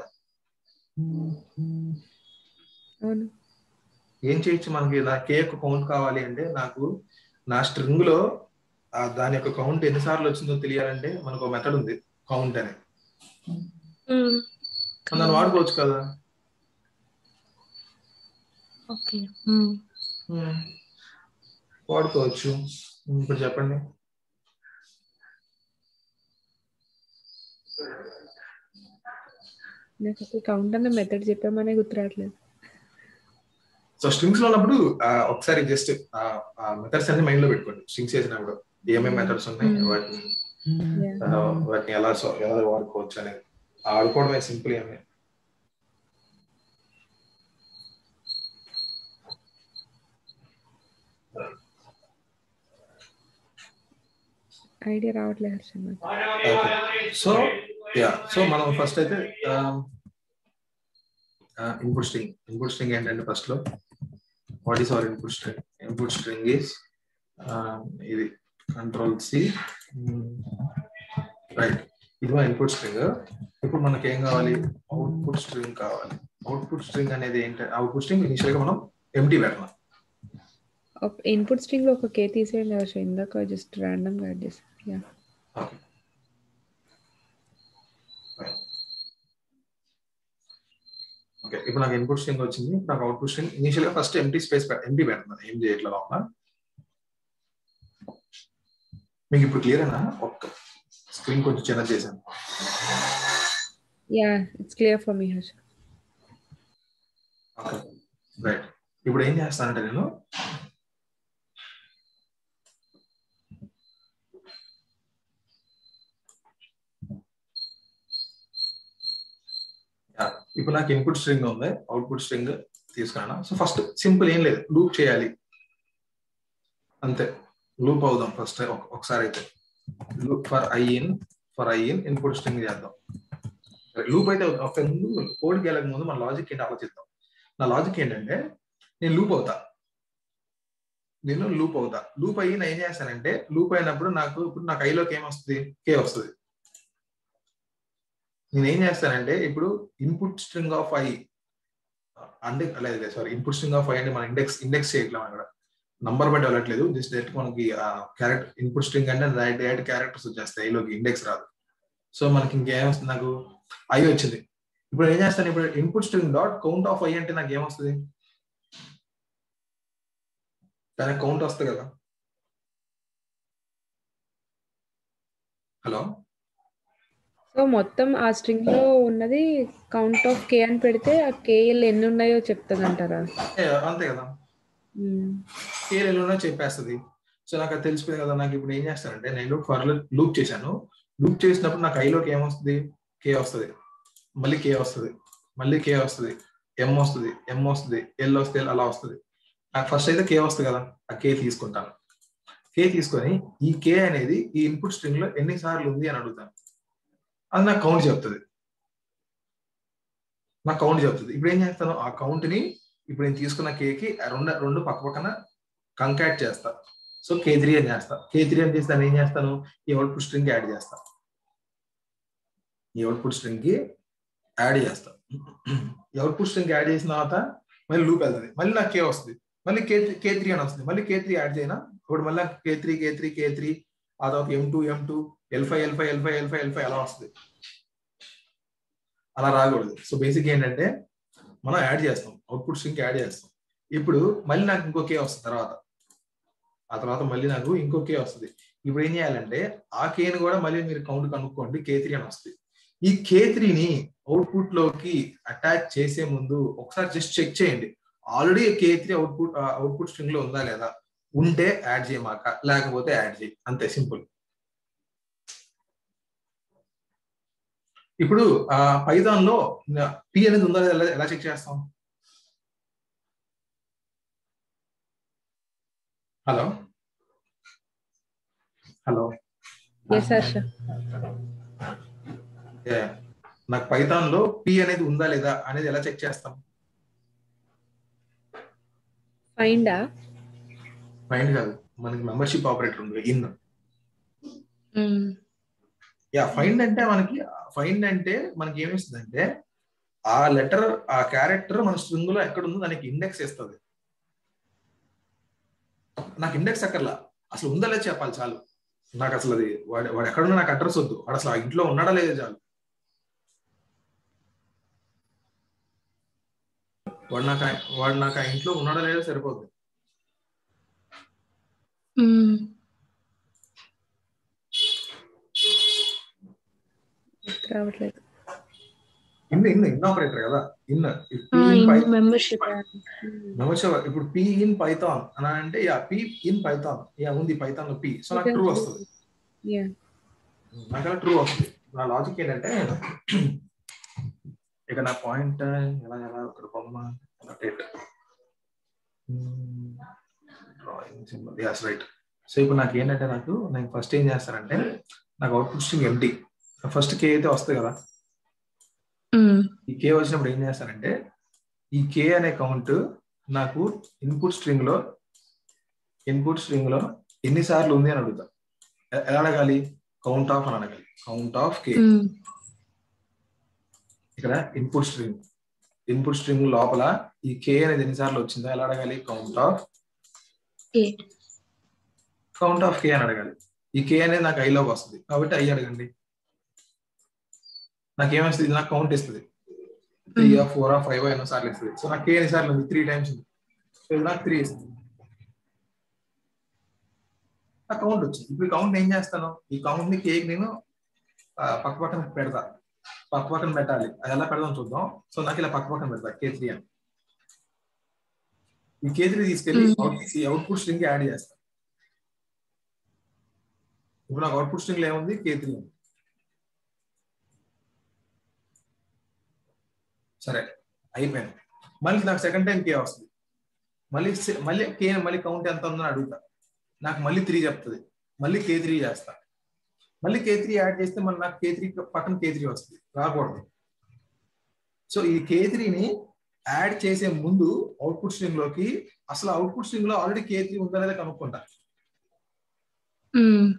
Speaker 2: అవును
Speaker 1: ఏం చేయొచ్చు మనకి నా కే యొక్క కౌంట్ కావాలి అంటే నాకు నా స్ట్రింగ్ లో ఆ దాని యొక్క కౌంట్ ఎన్నిసార్లు వచ్చిందో తెలియాలంటే మనకు ఒక మెథడ్ ఉంది కౌంట్ అని
Speaker 3: ఉమ్.
Speaker 1: దాన్ని వాడుకోవచ్చు కదా
Speaker 3: ఓకే ఉమ్.
Speaker 1: Hmm. వాడుకోవచ్చు Hmm, ఇప్పుడు చెప్పండి
Speaker 2: నాకు అసలు కౌంట్ అన్న మెథడ్ చెప్పామనే గుర్తురావట్లేదు
Speaker 1: సో స్ట్రింగ్స్ లో ఉన్నప్పుడు ఆ, ఒకసారి జస్ట్ ఆ మెథడ్స్ అన్ని మైండ్ లో పెట్టుకోండి స్ట్రింగ్స్ చేసినప్పుడు ఏమేమి మెథడ్స్ ఉన్నాయి
Speaker 2: Hmm.
Speaker 1: వాటిని
Speaker 2: Yeah.
Speaker 1: ఆ, వాటిని ఎలా సో- ఎలా వాడుకోవచ్చు అనేది ఆడుకోవడమే సింపుల్ ఏమి
Speaker 2: ఐడియా రావట్లేదు హర్ష నాకు
Speaker 1: ఓకే సో యా సో మనం ఫస్ట్ అయితే ఇన్పుట్ స్ట్రింగ్ ఇన్పుట్ స్ట్రింగ్ ఏంటంటే ఫస్ట్ లో what is our input string input string is ఇది కంట్రోల్ సి రైట్ ఇది మా ఇన్పుట్ స్ట్రింగ్ ఇప్పుడు మనకి ఏం కావాలి అవుట్పుట్ స్ట్రింగ్ కావాలి అవుట్పుట్ స్ట్రింగ్ అనేది ఏంటంటే అవుట్పుట్ స్ట్రింగ్ ఇనిషియల్ గా మనం ఎంటీ పెడతాం
Speaker 2: ఇన్పుట్ స్ట్రింగ్ లో ఒక కే తీసేయండి హర్ష ఇందాక జస్ట్ ర్యాండమ్ గా యాడ్ చేసాను యా
Speaker 1: ఓకే ఓకే ఇప్పుడు నాకు ఇన్పుట్ స్ట్రింగ్ వచ్చింది ఇప్పుడు నాకు అవుట్పుట్ స్ట్రింగ్ ఇనిషియల్ గా ఫస్ట్ ఎంటీ స్పేస్ ఎంటీ పెడుతున్నాను ఏం చేయట్లేదు లోపల మీకు ఇప్పుడు క్లియర్ అయినా ఒక్క స్క్రీన్ కొంచెం చిన్నది చేశాను
Speaker 2: yeah it's clear for me Harsha
Speaker 1: okay right ఇప్పుడు ఏం చేస్తానంటే నేను Yeah. ఇప్పుడు నాకు ఇన్పుట్ స్ట్రింగ్ ఉంది అవుట్పుట్ స్ట్రింగ్ తీసుకున్నాను సో ఫస్ట్ సింపుల్ ఏం లేదు లూప్ చేయాలి అంతే లూప్ అవుదాం ఫస్ట్ ఒకసారి అయితే loop for I in for I in input string చేద్దాం లూప్ అయితే ఒక ముందు కోడ్కి వెళ్ళక ముందు మన లాజిక్ ఏంటి ఆలోచిద్దాం నా లాజిక్ ఏంటంటే నేను లూప్ అవుతా నేను లూప్ అవుతా లూప్ అయ్యి నేను ఏం చేస్తానంటే లూప్ అయినప్పుడు నాకు ఇప్పుడు నాకు ఐలోకి ఏమొస్తుంది కే వస్తుంది నేను ఏం చేస్తానంటే ఇప్పుడు ఇన్పుట్ స్ట్రింగ్ ఆఫ్ ఐ అంటే లేదు sorry input string of I అంటే మన ఇండెక్స్ ఇండెక్స్ చేయట్లేదు అక్కడ నంబర్ బట్టి వెళ్ళట్లేదు జస్ట్ డైరెక్ట్ మనకి క్యారెక్టర్ ఇన్పుట్ స్ట్రింగ్ అంటే డైరెక్ట్ డైరెక్ట్ క్యారెక్టర్స్ వచ్చేస్తాయి ఐలోకి ఇండెక్స్ రాదు సో మనకి ఇంకేం వస్తుంది నాకు ఐ వచ్చింది ఇప్పుడు ఏం చేస్తాను ఇప్పుడు input string dot count of I అంటే నాకు ఏమొస్తుంది దానికి కౌంట్ వస్తుంది కదా హలో
Speaker 2: సో మొత్తం ఆ స్ట్రింగ్ లో ఉన్నది కౌంట్ ఆఫ్ కే అని పెడితే ఆ కేఎల్ ఎన్ని ఉన్నాయో చెప్తుంది అంటారా
Speaker 1: అంతే కదా కేర్ ఎల్లున్నా చెప్పేస్తుంది సో నాకు అది తెలిసిపోయింది కదా నాకు ఇప్పుడు ఏం చేస్తానంటే నేను ఫర్ లూప్ చేశాను లూప్ చేసినప్పుడు నాకు ఐలోకి ఏమొస్తుంది కే వస్తుంది మళ్ళీ కే వస్తుంది మళ్ళీ కే వస్తుంది ఎం వస్తుంది ఎం వస్తుంది ఎల్ వస్తే అలా వస్తుంది నాకు ఫస్ట్ అయితే కే వస్తుంది కదా ఆ కే తీసుకుంటాను కే తీసుకొని ఈ కే అనేది ఈ ఇన్పుట్ స్ట్రింగ్ లో ఎన్ని సార్లు ఉంది అని అడుగుతాను అది నాకు కౌంట్ చెప్తుంది నాకు కౌంట్ చెప్తుంది ఇప్పుడు ఏం చేస్తాను ఆ కౌంట్ ని ఇప్పుడు నేను తీసుకున్న కేకి రెండు రెండు పక్క పక్కన కంకాట్ చేస్తా సో కే త్రీ అని చేస్తా కే త్రీ అని చేసి దాన్ని ఏం చేస్తాను ఈ అవుట్పుట్ స్ట్రింగ్ యాడ్ చేస్తా ఈ అవుట్పుట్ స్ట్రింగ్ కి యాడ్ చేస్తా ఈ అవుట్పుట్ స్ట్రింగ్ యాడ్ చేసిన తర్వాత మళ్ళీ లూప్ వెళ్తుంది మళ్ళీ నాకు కే వస్తుంది మళ్ళీ కే కే త్రీ అని వస్తుంది మళ్ళీ కే త్రీ యాడ్ చేయనా ఇప్పుడు మళ్ళీ K three K three K three ఆ తర్వాత M two M two L five L five L five L five L five అలా వస్తుంది అలా రాకూడదు సో బేసిక్ ఏంటంటే మనం యాడ్ చేస్తాం అవుట్పుట్ స్ట్రింగ్ యాడ్ చేస్తాం ఇప్పుడు మళ్ళీ నాకు ఇంకో కే వస్తుంది తర్వాత ఆ తర్వాత మళ్ళీ నాకు ఇంకో కే వస్తుంది ఇప్పుడు ఏం చేయాలంటే ఆ కేని కూడా మళ్ళీ మీరు కౌంట్ కనుక్కోండి కే త్రీ అని వస్తుంది ఈ కే త్రీని అవుట్పుట్ లోకి అటాచ్ చేసే ముందు ఒకసారి జస్ట్ చెక్ చేయండి already K three output output string లో ఉందా లేదా ఉంటే యాడ్ చేయమాక లేకపోతే యాడ్ చేయి అంతే సింపుల్ ఇప్పుడు ఆ పైథాన్ లో పి అనేది ఉందో లేదో ఎలా- ఎలా చెక్ చేస్తాం హలో హలో
Speaker 2: ఎస్ హర్ష
Speaker 1: ఏ, నాకు పైథాన్ లో పి అనేది ఉందా లేదా అనేది ఎలా చెక్ చేస్తాం
Speaker 2: ఫైండా
Speaker 1: మైండ్ కాదు మనకి మెంబర్షిప్ ఆపరేటర్ ఉంది ఇన్
Speaker 3: ఉమ్,
Speaker 1: యా ఫైండ్ అంటే మనకి ఫైండ్ అంటే మనకి ఏమిస్తుంది అంటే ఆ లెటర్ ఆ క్యారెక్టర్ మన స్ట్రింగ్ లో ఎక్కడ ఉందో దానికి ఇండెక్స్ ఇస్తుంది నాకు ఇండెక్స్ అక్కర్లా అసలు ఉందా లేదా చెప్పాలి చాలు నాకు అసలు అది వాడు వాడు ఎక్కడున్నా నాకు అడ్రస్ వద్దు వాడు అసలు ఆ ఇంట్లో ఉన్నాడా లేదా చాలు వాడు నాకు ఆ- వాడు నాకు ఆ ఇంట్లో ఉన్నాడా లేదా సరిపోద్ది
Speaker 3: ఉమ్,
Speaker 2: గుర్తు రావట్లేదు
Speaker 1: ఇన్ ఇన్ ఇన్ ఆపరేటర్ కదా ఇన్
Speaker 3: ఆ, ఇన్ మెంబర్షిప్
Speaker 1: నమస్తే ఇప్పుడు పి ఇన్ పైథాన్ అని అంటే yeah P in Python yeah ఉంది పైథాన్ లో పి సో నాకు ట్రూ వస్తుంది
Speaker 2: యా
Speaker 1: నాకు అలా ట్రూ వస్తుంది నా లాజిక్ ఏంటంటే ఇక నా పాయింట్ ఎలా ఎలా ఇక్కడ బొమ్మ డేట్ డ్రాయింగ్ సింబల్ యాస్ రైట్ సో ఇప్పుడు నాకు ఏంటంటే నాకు నేను ఫస్ట్ ఏం చేస్తానంటే నాకు output string empty first K అయితే వస్తుంది కదా
Speaker 3: ఉమ్,
Speaker 1: ఈ కే వచ్చినప్పుడు ఏం చేస్తానంటే ఈ కే అనే కౌంట్ నాకు ఇన్పుట్ స్ట్రింగ్ లో ఇన్పుట్ స్ట్రింగ్ లో ఎన్నిసార్లు ఉంది అని అడుగుతా ఎ- ఎలా అడగాలి కౌంట్ ఆఫ్ అని అడగాలి కౌంట్ ఆఫ్ కే
Speaker 3: ఉమ్,
Speaker 1: ఇక్కడ ఇన్పుట్ స్ట్రింగ్ ఇన్పుట్ స్ట్రింగ్ లోపల ఈ కే అనేది ఎన్నిసార్లు వచ్చిందో ఎలా అడగాలి count of
Speaker 3: A,
Speaker 1: count of K అని అడగాలి ఈ కే అనేది నాకు ఐలోకి వస్తుంది కాబట్టి ఐ అడగండి నాకు ఏమొస్తుంది ఇది నాకు కౌంట్ ఇస్తుంది త్రీ ఆ ఫోర్ ఆ ఫైవ్ ఎన్నో సార్లు ఇస్తుంది సో నాకు కే ఎన్ని సార్లు ఉంది త్రీ టైమ్స్ ఉంది సో ఇది నాకు త్రీ ఇస్తుంది ఆ కౌంట్ వచ్చింది ఇప్పుడు కౌంట్ ఏం చేస్తాను ఈ కౌంట్ ని కేక్ నేను ఆ, పక్క పక్కన పెడతా పక్క పక్కన పెట్టాలి అది ఎలా పెడదాం చూద్దాం సో నాకు ఇలా పక్క పక్కన పెడతా కే త్రీ అని ఈ కే త్రీ తీసుకెళ్లి
Speaker 3: Mhm.
Speaker 1: అవుట్ ఈ అవుట్పుట్ స్ట్రింగ్ యాడ్ చేస్తా ఇప్పుడు నాకు అవుట్పుట్ స్ట్రింగ్ లో ఏముంది కే త్రీ ఉంది సరే అయిపోయింది మళ్ళీ నాకు సెకండ్ టైం కే వస్తుంది మళ్ళీ se- మళ్ళీ కే మళ్ళీ కౌంట్ ఎంత ఉందని అడుగుతా నాకు మళ్ళీ త్రీ చెప్తుంది మళ్ళీ కే త్రీ చేస్తా మళ్ళీ కే త్రీ యాడ్ చేస్తే మళ్ళీ నాకు కే త్రీ పక్కన కే త్రీ వస్తుంది రాకూడదు సో ఈ కే త్రీని యాడ్ చేసే ముందు అవుట్పుట్ స్ట్రింగ్ లోకి అసలు అవుట్పుట్ స్ట్రింగ్ లో ఆల్రెడీ కే త్రీ ఉందా లేదా కనుక్కుంటా
Speaker 3: ఉమ్,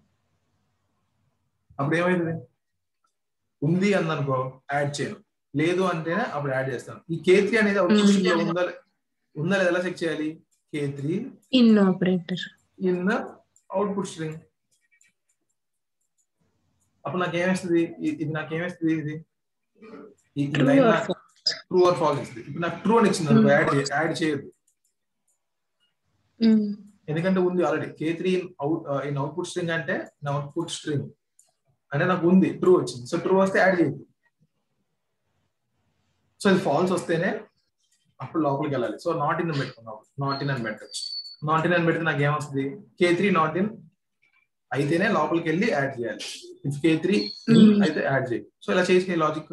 Speaker 1: అప్పుడు ఏమైంది ఉంది అందనుకో యాడ్ చేయను లేదు అంటేనే అప్పుడు యాడ్ చేస్తాను ఈ కే త్రీ అనేది అవుట్పుట్ స్ట్రింగ్ లో ఉందా ఉందా లేదా ఎలా చెక్ చేయాలి K three
Speaker 3: in operator
Speaker 1: in output string అప్పుడు నాకు ఏమేస్తుంది ఇ- ఇది నాకు ఏమేస్తుంది ఇది ఈ
Speaker 3: true
Speaker 1: line
Speaker 3: or
Speaker 1: true or false ఇస్తుంది ఇప్పుడు నాకు ట్రూ అని ఇచ్చింది అనుకో యాడ్ యాడ్ చేయొద్దు ఎందుకంటే ఉంది already K three in out in output string అంటే నా అవుట్పుట్ స్ట్రింగ్ అంటే నాకు ఉంది ట్రూ వచ్చింది సో ట్రూ వస్తే యాడ్ చేయొద్దు సో ఇది ఫాల్స్ వస్తేనే అప్పుడు లోపలికి వెళ్ళాలి సో నాట్ ఇన్ పెట్టుకున్నాం నాట్ ఇన్ అని పెట్టచ్చు నాట్ ఇన్ అని పెడితే నాకు ఏమొస్తుంది కే త్రీ నాట్ ఇన్ అయితేనే లోపలికి వెళ్ళి యాడ్ చేయాలి ఇఫ్ కే త్రీ
Speaker 3: Hmm.
Speaker 1: అయితే యాడ్ చేయి సో ఇలా చేసిన లాజిక్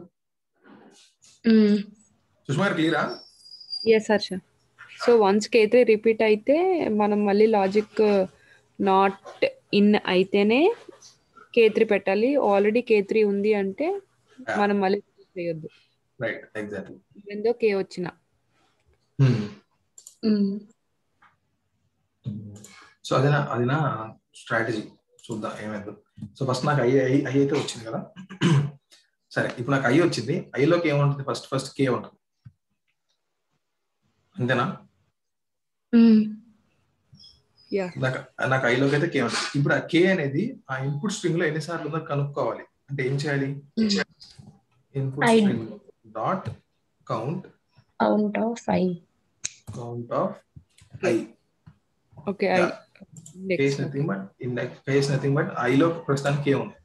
Speaker 1: సుష్మా గారు క్లియరా
Speaker 2: yes Harsha so once K three repeat అయితే మనం మళ్ళీ లాజిక్ నాట్ ఇన్ అయితేనే కే త్రీ పెట్టాలి ఆల్రెడీ కే త్రీ ఉంది అంటే మనం మళ్ళీ చేయొద్దు
Speaker 1: రైట్ ఎగ్జాక్ట్లీ
Speaker 2: ఎందో కే వచ్చిన
Speaker 1: సో అదేనా అదేనా స్ట్రాటజీ చూద్దాం ఏమైందో సో ఫస్ట్ నాకు ఐ ఐ ఐ అయితే వచ్చింది కదా సరే ఇప్పుడు నాకు ఐ వచ్చింది ఐలోకి ఏముంటుంది ఫస్ట్ ఫస్ట్ కే ఉంటుంది అంతేనా
Speaker 2: యా
Speaker 1: నాకు నాకు ఐలోకి అయితే కే ఉంటుంది ఇప్పుడు ఆ కే అనేది ఆ ఇన్పుట్ స్ట్రింగ్ లో ఎన్నిసార్లు ఉందో కనుక్కోవాలి అంటే ఏం చేయాలి input
Speaker 3: I-
Speaker 1: string dot count
Speaker 3: out of I
Speaker 1: count of I
Speaker 2: okay
Speaker 1: Yeah. Case nothing but index case nothing but ఐలో ప్రస్తుతానికి కే ఉంది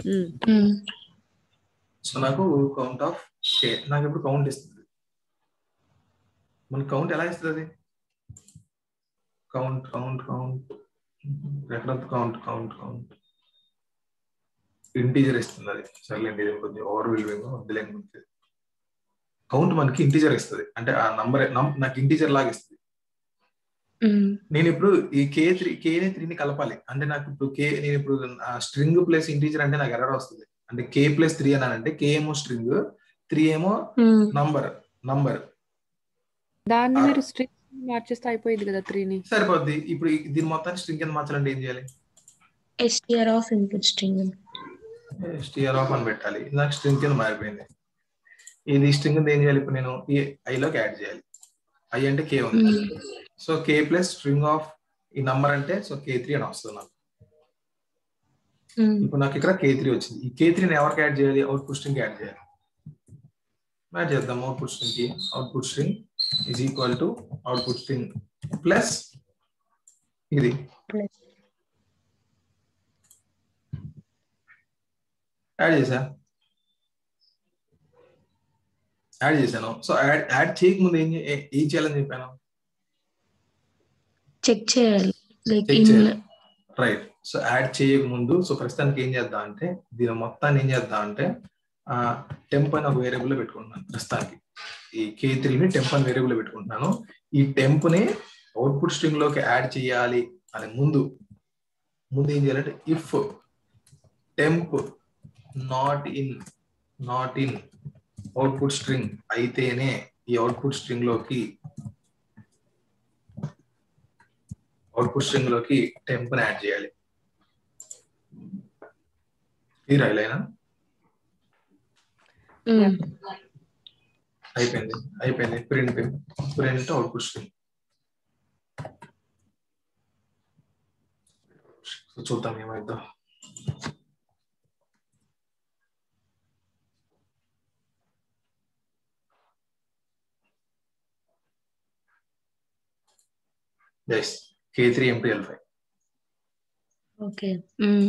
Speaker 1: సో నాకు కౌంట్ ఆఫ్ కే నాకు ఇప్పుడు కౌంట్ ఇస్తుంది మన కౌంట్ ఎలా ఇస్తుంది అది కౌంట్ కౌంట్ కౌంట్ ఎక్కడ కౌంట్ కౌంట్ కౌంట్ ఇంటీజర్ ఇస్తుంది అది సర్లేండి ఇది కొంచెం ఓవర్ విల్వింగ్ వద్దులేని ముందు కౌంట్ మనకి ఇంటీజర్ ఇస్తుంది అంటే ఆ నంబర్ నాకు ఇంటీజర్ లాగా ఇస్తుంది
Speaker 3: ఉమ్,
Speaker 1: నేను ఇప్పుడు ఈ కే త్రీ కే త్రీని కలపాలి అంటే నాకు ఇప్పుడు కే నేను ఇప్పుడు స్ట్రింగ్ ప్లస్ ఇంటీజర్ అంటే నాకు ఎర్రర్ వస్తుంది అంటే కే ప్లస్ త్రీ అని అంటే కే ఏమో స్ట్రింగ్ త్రీ ఏమో
Speaker 3: ఉమ్,
Speaker 1: నంబర్ నంబర్
Speaker 2: దాన్ని
Speaker 1: ఆ.
Speaker 2: మీరు స్ట్రింగ్ మార్చేస్తే అయిపోయింది కదా త్రీని
Speaker 1: సరిపోద్ది ఇప్పుడు ఈ- దీని మొత్తాన్ని స్ట్రింగ్ కింద మార్చాలంటే ఏం చేయాలి
Speaker 3: STR of input string.
Speaker 1: STR of అని పెట్టాలి నాకు స్ట్రింగ్ కింద మారిపోయింది ఇది స్ట్రింగ్ కింద ఏం చేయాలి ఇప్పుడు నేను ఈ ఐలోకి యాడ్ చేయాలి ఐ అంటే కే ఉంది
Speaker 3: um,
Speaker 1: so K plus string of ఈ నంబర్ అంటే సో కే త్రీ అని వస్తుంది నాకు
Speaker 3: ఉమ్,
Speaker 1: ఇప్పుడు నాకు ఇక్కడ కే త్రీ వచ్చింది ఈ కే త్రీని ఎవరికి యాడ్ చేయాలి అవుట్పుట్ స్ట్రింగ్ యాడ్ చేయాలి యాడ్ చేద్దాం అవుట్పుట్ స్ట్రింగ్ కి output string is equal to output string plus ఇది
Speaker 3: plus.
Speaker 1: యాడ్ చేశా యాడ్ చేశాను సో యాడ్ యాడ్ చేయకముందు ఏం చే- ఏ- ఏం చేయాలని చెప్పాను
Speaker 3: చెక్ చేయాలి లైక్
Speaker 1: Check
Speaker 3: ఇన్
Speaker 1: చేయాలి. రైట్ సో యాడ్ చేయకముందు సో ప్రస్తుతానికి ఏం చేద్దాం అంటే దీని మొత్తాన్ని ఏం చేద్దాం అంటే టెంప్ అని ఒక వేరియబుల్ పెట్టుకుంటున్నాను ప్రస్తుతానికి ఈ కే త్రీని టెంప్ అని వేరియబుల్ పెట్టుకుంటున్నాను ఈ టెంప్ ని అవుట్పుట్ స్ట్రింగ్ లోకి యాడ్ చేయాలి అని ముందు ముందు ఏం చేయాలంటే if temp not in not in output string అయితేనే ఈ అవుట్పుట్ స్ట్రింగ్ లోకి అవుట్పుట్ స్ట్రింగ్ లోకి టెంప్ యాడ్ చేయాలి ఈ రైలైనా
Speaker 3: ఉమ్,
Speaker 1: అయిపోయింది అయిపోయింది ప్రింట్ ప్రింట్ అవుట్పుట్ స్ట్రింగ్ చూద్దాం ఏమైందో yes K three MP L five
Speaker 3: okay um,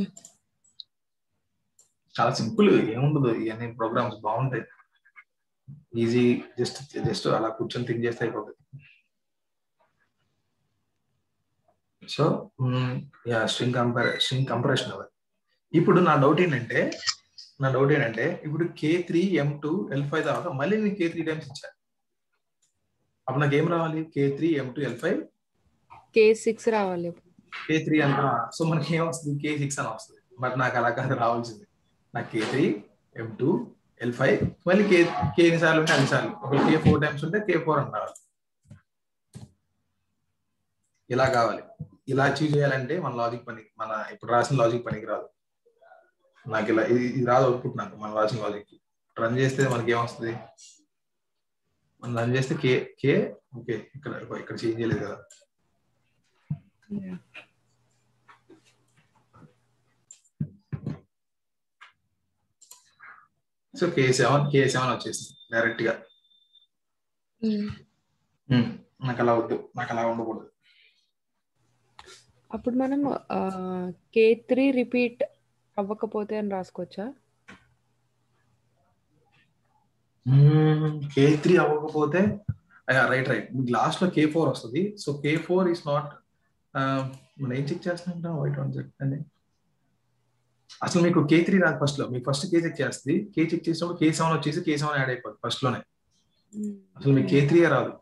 Speaker 1: చాలా సింపుల్ ఏముండదు ఇవన్నీ ప్రోగ్రామ్స్ బాగుంటాయి ఈజీ జస్ట్ జస్ట్ అలా కూర్చొని థింక్ చేస్తే అయిపోతుంది so yeah string compare string comparison అవ్వాలి ఇప్పుడు నా డౌట్ ఏంటంటే నా డౌట్ ఏంటంటే ఇప్పుడు K three M two L five తర్వాత మళ్ళీ నేను కే త్రీ టైమ్స్ ఇచ్చాను అప్పుడు నాకు ఏం రావాలి K three M two L five
Speaker 2: K six రావాలి
Speaker 1: కే త్రీ అంత సో మనకి ఏం వస్తుంది కే సిక్స్ అని వస్తుంది బట్ నాకు అలా కాదు రావాల్సింది నాకు K three M two L five మళ్ళీ కే కే ఎన్ని సార్లు ఉంటే అన్ని సార్లు ఒక కే ఫోర్ టైమ్స్ ఉంటే కే ఫోర్ అని రావాలి ఇలా కావాలి ఇలా అచీవ్ చేయాలంటే మన లాజిక్ పని మన ఇప్పుడు రాసిన లాజిక్ పనికి రాదు నాకు ఇలా ఇది ఇది రాదు అవుట్పుట్ నాకు మన రాసిన లాజిక్ రన్ చేస్తే మనకి ఏమొస్తుంది మనం రన్ చేస్తే కే కే ఓకే ఇక్కడ ఇక్కడ చేంజ్ చేయలేదు కదా so K seven K seven వచ్చేసింది డైరెక్ట్ గా
Speaker 3: ఉమ్.
Speaker 1: ఉమ్, నాకు అలా వద్దు నాకు అలా ఉండకూడదు
Speaker 2: అప్పుడు మనం కే త్రీ రిపీట్ అవ్వకపోతే అని రాసుకోవచ్చా
Speaker 1: కే త్రీ అవ్వకపోతే రైట్ రైట్ లాస్ట్ లో కే ఫోర్ వస్తుంది so K four is not మనం ఏం చెక్ చేస్తున్నాం వైట్ వన్ చెప్పండి అసలు మీకు కే త్రీ రాదు ఫస్ట్ లో మీకు ఫస్ట్ కే చెక్ చేస్తుంది కే చెక్ చేసినప్పుడు కే సెవెన్ వచ్చేసి కే సెవెన్ యాడ్ అయిపోతుంది ఫస్ట్ లోనే అసలు మీకు కే త్రీ రాదు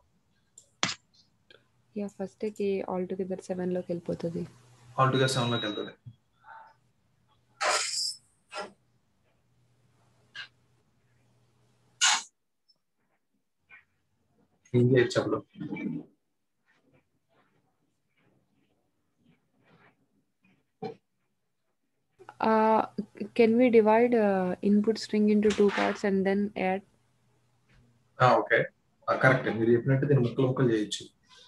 Speaker 2: yeah first K all together seven లోకి వెళ్ళిపోతుంది
Speaker 1: ఆల్ టుగెదర్ సెవెన్ లోకి వెళ్తుంది ఏం చేయొచ్చు అప్పుడు
Speaker 2: can we divide input string into two parts and then add
Speaker 1: okay correct మీరు చెప్పినట్టు దీన్ని ముక్కలు ముక్కలు చేయొచ్చు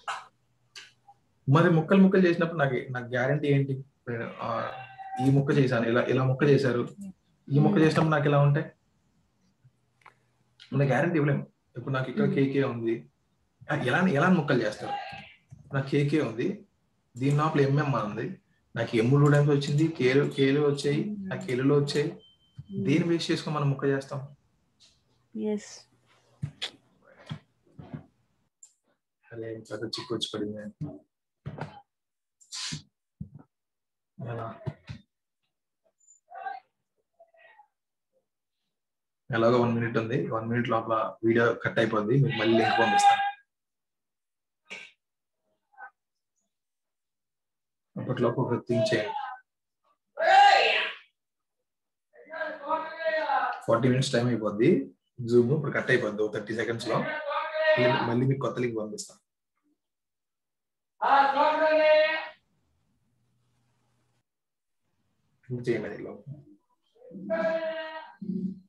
Speaker 1: మరి ముక్కలు ముక్కలు చేసినప్పుడు నాకు నాకు గ్యారంటీ ఏంటి నేను, ఆ, ఈ ముక్క చేశాను ఇలా ఇలా ముక్క చేశారు ఈ ముక్క చేసినప్పుడు నాకు ఇలా ఉంటాయి మన గ్యారంటీ ఇవ్వలేము ఇప్పుడు నాకు ఇక్కడ కేకే ఉంది ఆ, ఎలా ఎలా ముక్కలు చేస్తారు నాకు కేకే ఉంది దీని లోపల ఎంఎం అని ఉంది నాకు ఎమ్ము టూ టైమ్స్ వచ్చింది కేలు కేలు వచ్చాయి నాకు కేలులో వచ్చాయి దేని బేస్ చేసుకొని మనం ముక్క చేస్తాం
Speaker 2: ఎస్
Speaker 1: అరే పెద్ద చిక్కు వచ్చి పడింది ఎలా ఎలాగో వన్ మినిట్ ఉంది వన్ మినిట్ లోపల వీడియో కట్ అయిపోద్ది మీకు మళ్ళీ లింక్ పంపిస్తాను అప్పట్లోపు ఒక థింక్ చేయండి ఫార్టీ మినిట్స్ టైం అయిపోద్ది జూమ్ ఇప్పుడు కట్ అయిపోద్ది థర్టీ సెకండ్స్ లో మళ్ళీ- మళ్ళీ మీకు కొత్త లింక్ పంపిస్తాను థింక్ చేయండి అది లోపు.
Speaker 3: ఉమ్.